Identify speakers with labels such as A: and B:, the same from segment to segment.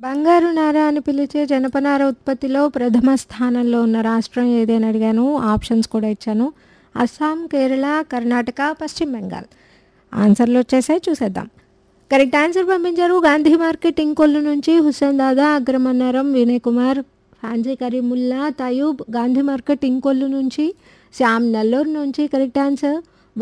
A: బంగారు నార అని పిలిచే జనపనార ఉత్పత్తిలో ప్రథమ స్థానంలో ఉన్న రాష్ట్రం ఏదని అడిగాను ఆప్షన్స్ కూడా ఇచ్చాను అస్సాం కేరళ కర్ణాటక పశ్చిమ బెంగాల్ ఆన్సర్లు వచ్చేసాయి చూసేద్దాం కరెక్ట్ ఆన్సర్ పంపించారు గాంధీ మార్కెట్ ఇంకొల్లు నుంచి హుస్సేన్ దాదా అగ్రమన్నారం వినయ్ కుమార్ ఫ్యాన్సీ కరీముల్లా తయూబ్ గాంధీ మార్కెట్ ఇంకొల్లు నుంచి శ్యామ్ నెల్లూరు నుంచి కరెక్ట్ ఆన్సర్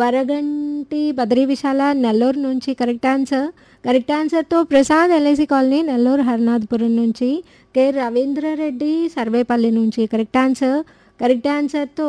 A: వరగంటి బద్రీ విశాల నెల్లూరు నుంచి కరెక్ట్ ఆన్సర్ కరెక్ట్ ఆన్సర్తో ప్రసాద్ ఎల్ఐసి కాలనీ నెల్లూరు హరినాథపురం నుంచి కె రవీంద్రారెడ్డి సర్వేపల్లి నుంచి కరెక్ట్ ఆన్సర్ కరెక్ట్ ఆన్సర్తో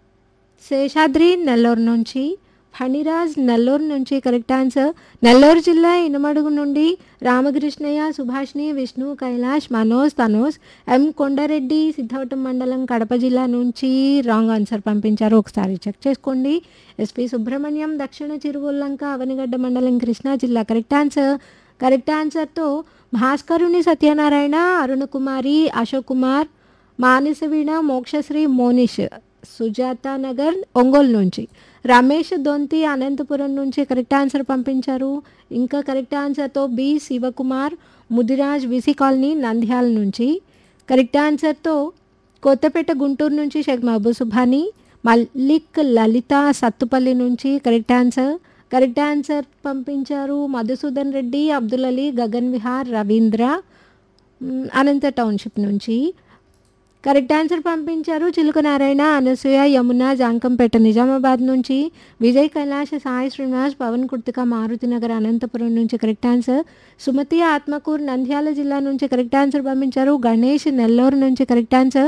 A: శేషాద్రి నెల్లూరు నుంచి ఫణిరాజ్ నెల్లూరు నుంచి కరెక్ట్ ఆన్సర్ నెల్లూరు జిల్లా ఇనమడుగు నుండి రామకృష్ణయ్య సుభాష్ని విష్ణు కైలాష్ మనోజ్ తనోజ్ ఎం కొండారెడ్డి సిద్ధవటం మండలం కడప జిల్లా నుంచి రాంగ్ ఆన్సర్ పంపించారు ఒకసారి చెక్ చేసుకోండి ఎస్పి సుబ్రహ్మణ్యం దక్షిణ చిరువుల్లంక అవనిగడ్డ మండలం కృష్ణా జిల్లా కరెక్ట్ ఆన్సర్ కరెక్ట్ ఆన్సర్తో భాస్కరుని సత్యనారాయణ అరుణ్ కుమారి అశోక్ కుమార్ మానసవీణ మోక్షశ్రీ మోనిష్ సుజాత నగర్ ఒంగోలు నుంచి రమేష్ దొంతి అనంతపురం నుంచి కరెక్ట్ ఆన్సర్ పంపించారు ఇంకా కరెక్ట్ ఆన్సర్తో B Shivakumar Mudiraj VC colony Nandyal నుంచి కరెక్ట్ ఆన్సర్తో కొత్తపేట గుంటూరు నుంచి షేక్ మహబూబ్ సుభాని మల్లిక్ లలిత సత్తుపల్లి నుంచి కరెక్ట్ ఆన్సర్ కరెక్ట్ ఆన్సర్ పంపించారు మధుసూదన్ రెడ్డి అబ్దుల్ అలీ గగన్ విహార్ రవీంద్ర మ్, అనంత టౌన్షిప్ నుంచి కరెక్ట్ ఆన్సర్ పంపించారు చిలుక నారాయణ అనసూయ యమున జాంకంపేట నిజామాబాద్ నుంచి విజయ్ కైలాష్ సాయి శ్రీనివాస్ పవన్ కుర్తిక మారుతినగర్ అనంతపురం నుంచి కరెక్ట్ ఆన్సర్ సుమతి ఆత్మకూర్ నంద్యాల జిల్లా నుంచి కరెక్ట్ ఆన్సర్ పంపించారు గణేష్ నెల్లూరు నుంచి కరెక్ట్ ఆన్సర్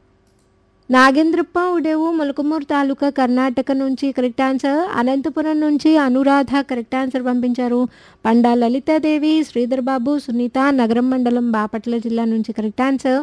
A: నాగేంద్రప్ప ఉడేవు మొలకమూరు తాలూకా కర్ణాటక నుంచి కరెక్ట్ ఆన్సర్ అనంతపురం నుంచి అనురాధ కరెక్ట్ ఆన్సర్ పంపించారు పండా లలితాదేవి శ్రీధర్ బాబు సునీత నగరం మండలం బాపట్ల జిల్లా నుంచి కరెక్ట్ ఆన్సర్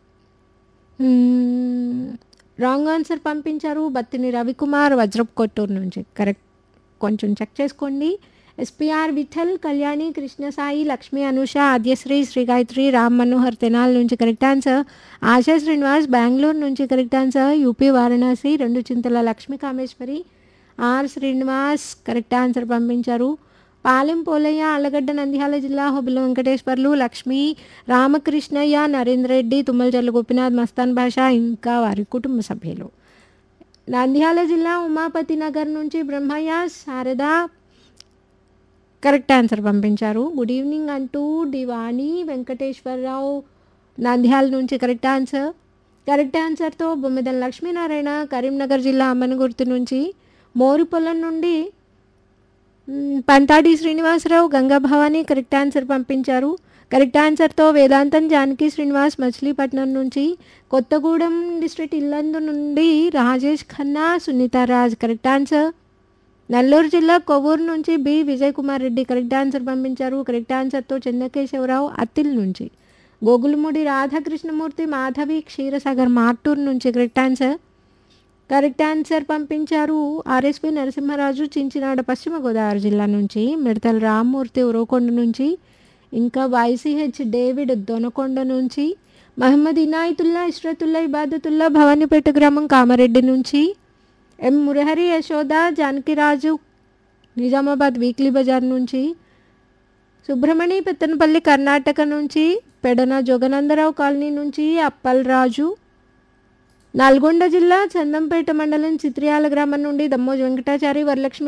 A: రాంగ్ ఆన్సర్ పంపించారు బత్తిని రవికుమార్ వజ్రప్ కొట్టూరు నుంచి కరెక్ట్ కొంచెం చెక్ చేసుకోండి ఎస్పీఆర్ విఠల్ కళ్యాణి కృష్ణసాయి లక్ష్మి అనుష ఆద్యశ్రీ శ్రీ గాయత్రి రామ్ మనోహర్ తెనాల్ నుంచి కరెక్ట్ ఆన్సర్ ఆశా శ్రీనివాస్ బెంగళూరు నుంచి కరెక్ట్ ఆన్సర్ యూపీ వారణాసి రెండు Chintala Lakshmi Kameshwari R Srinivas correct answer పంపించారు పాలెం పోలయ్య అల్లగడ్డ నంద్యాల జిల్లా హొబిల వెంకటేశ్వర్లు లక్ష్మి రామకృష్ణయ్య నరేంద్ర రెడ్డి తుమ్మలచర్ల గోపినాథ్ మస్తాన్ భాష ఇంకా వారి కుటుంబ సభ్యులు నంద్యాల జిల్లా ఉమాపతి నగర్ నుంచి బ్రహ్మయ్య శారద కరెక్ట్ ఆన్సర్ పంపించారు గుడ్ ఈవినింగ్ అంటూ డివాణి వెంకటేశ్వరరావు నంద్యాల నుంచి కరెక్ట్ ఆన్సర్ కరెక్ట్ ఆన్సర్తో బొమ్మిదల లక్ష్మీనారాయణ కరీంనగర్ జిల్లా అమ్మనగుర్తు నుంచి మోరుపొలం నుండి మ్, పంతాడి శ్రీనివాసరావు గంగా భవాని కరెక్ట్ ఆన్సర్ పంపించారు కరెక్ట్ ఆన్సర్తో వేదాంతం జానకి శ్రీనివాస్ మచిలీపట్నం నుంచి కొత్తగూడెం డిస్ట్రిక్ట్ ఇల్లందు నుండి రాజేష్ ఖన్నా సునీత రాజ్ కరెక్ట్ ఆన్సర్ నెల్లూరు జిల్లా కొవ్వూరు నుంచి B Vijay Kumar Reddy correct answer పంపించారు కరెక్ట్ ఆన్సర్తో చంద్రకేశవరావు అత్తిల్ నుంచి గోగులమూడి రాధాకృష్ణమూర్తి మాధవి క్షీరసాగర్ మార్టూర్ నుంచి కరెక్ట్ ఆన్సర్ కరెక్ట్ ఆన్సర్ పంపించారు ఆర్ఎస్పి నరసింహరాజు చించినాడ పశ్చిమ గోదావరి జిల్లా నుంచి మిడతల రామ్మూర్తి ఉరవకొండ నుంచి ఇంకా వైసీహెచ్ డేవిడ్ దొనకొండ నుంచి మహమ్మద్ ఇనాయతుల్లా ఇష్రతుల్లా ఇబాదతుల్లా భవానీపేట గ్రామం కామారెడ్డి నుంచి M Murahari Yashoda Janakiraju Nizamabad weekly bazaar నుంచి సుబ్రహ్మణి పెత్తనపల్లి కర్ణాటక నుంచి పెడన జోగనందరావు కాలనీ నుంచి అప్పల్ రాజు నల్గొండ జిల్లా చందంపేట మండలం చిత్రియాల గ్రామం నుండి దమ్మోజు వెంకటాచారి వరలక్ష్మి